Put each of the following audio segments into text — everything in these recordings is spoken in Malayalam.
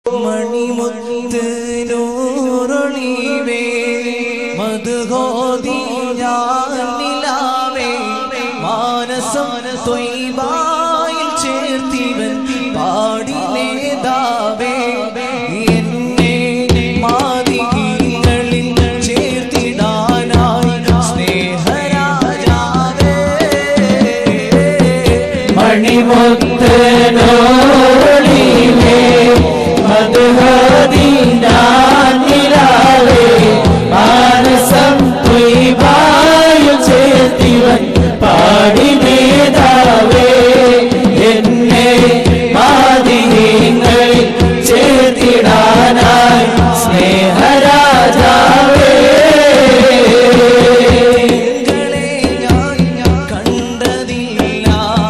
മണിമുത്ത് നൂറൊളിവേ മധുഹോതി ഞാനിലാവേ മാനസം തൊയ്വായിൽ ചേർത്തിവൻ പാടിലേതാവേ എന്നെ മാതികളിൽ ചേർത്തിടാനായി സ്നേഹരാജാവേ മണിമുത്ത് നോളിലേ മധുഹദീനാനിലാവേ മാനസം ത്വയ്വായു ചേർത്തിവൻ പാടി നേതാവേ എന്നെ മാതിരിങ്ങളിൽ ചേർത്തിടാനായി സ്നേഹരാജാവേ നിങ്ങളെ ഞാൻ കണ്ടതില്ല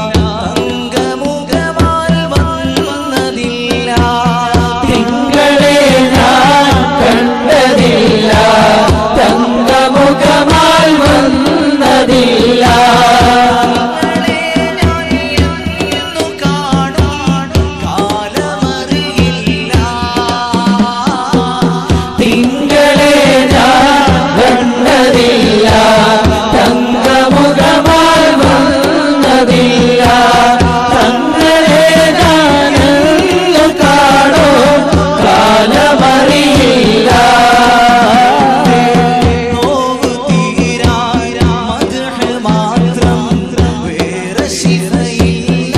അംഗമുഖമാൽ വന്നതില്ല തിങ്കളെ ഞാൻ കണ്ടതില്ല തങ്കമുഖമാൽ വന്നതില്ല നിങ്ങളെ ഞാൻ എന്നു കാണും കാലമറിയില്ല തിങ്കളെ ഞാൻ കണ്ടതില്ല തങ്കമുഖമാൽ വന്നതില്ല തങ്ങളെ ഞാനെന്നു കാണോ കാലമറിയില്ല നോവ് തീരാൻ മദ്ഹ് മാത്രം വേറെ ശിവയില്ല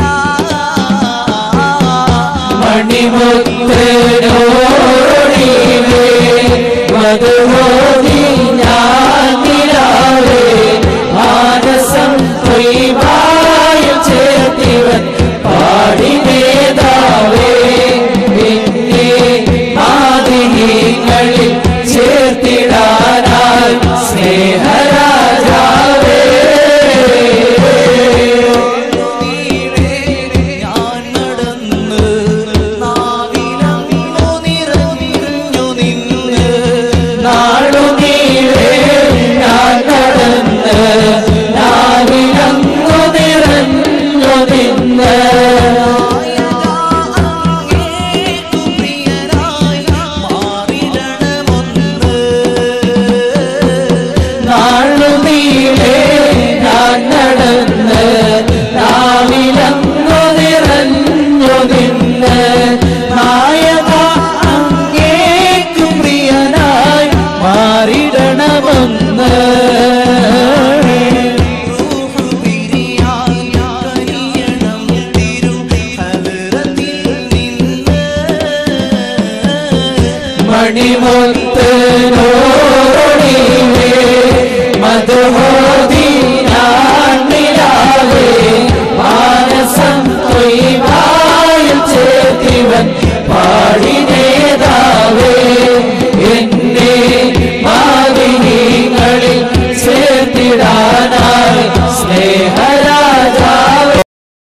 മണിമുത്തേനോടിവേ മധുമോദി ഞാനിലാവേ മാനസം ത്വയ്വായ ചേർത്തിവൻ പാടി നേതാവേ പിന്നെ ആദിനീങ്ങളിൽ ചേർത്തിടാനായി സ്നേഹരാജാവേ നീളേ ഞാൻ നടന്ന് നാവിലങ്ങു നിറഞ്ഞു നിന്ന് നാളുനീളെ ഞാൻ നടന്ന് നാവിലങ്ങു നിറഞ്ഞു നിന്ന് അങ്ങേക്കു പ്രിയനായി മാറിടണമൊന്ന് നാളുനീളെ ഞാൻ നടന്ന് നാവിലങ്ങു നിറഞ്ഞു നിന്ന് നായക അങ്ങേക്കു പ്രിയനായി മാറിടണമെന്ന് റൂഹ് പിരിയാൻ കനിയണം തിരു ഹദ്റത്തിൽ നിന്ന് മണിമുത്ത്